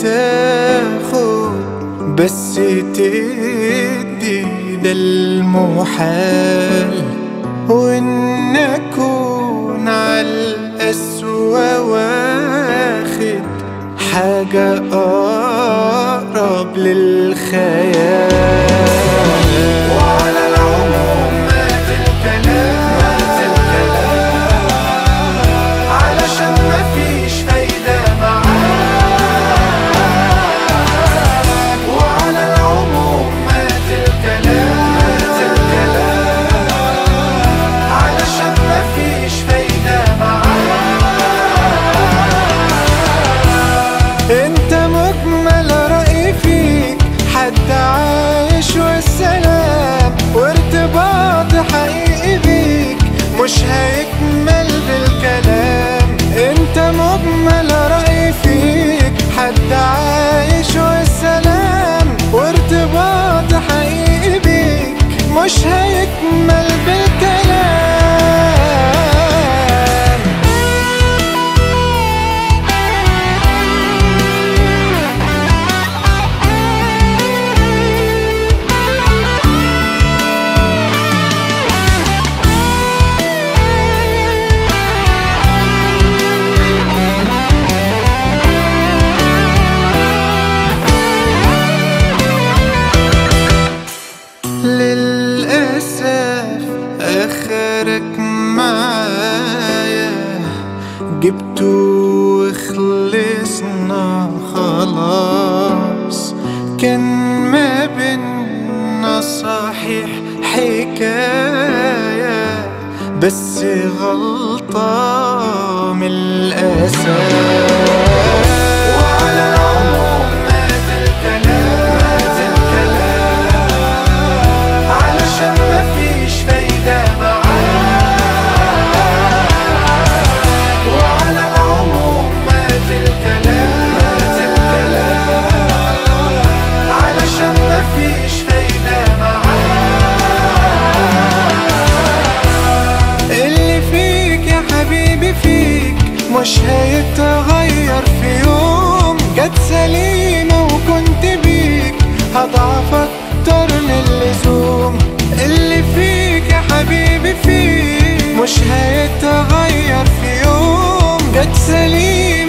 تاخد بس تدي ده المحال وإن أكون على الأسوأ واخد حاجة أقرب للخيال وعلى العموم مات الكلام علشان مفيش فايدة معاك وعلى العموم مات الكلام علشان مفيش فايدة معاك انت مجمل رأي فيك حد عايش والسلام وارتباط حقيقي بيك مش هيكمل بالكلام انت مجمل رأي فيك حد عايش والسلام وارتباط حقيقي بيك مش هيكمل بالكلام للأسف آخرك معايا جبته وخلصنا خلاص كان ما بينا صحيح حكاية بس غلطة من الأساس وعلى العموم مات الكلام علشان مفيش فايدة معاك وعلى العموم مات الكلام علشان مفيش فايدة معاك اللي فيك يا حبيبي فيك مش هيتغير في يوم جت سليمة وكنت بيك هضعف أكتر من اللزوم اللي فيك يا حبيبي فيك مش هيتغير في يوم جت سليمة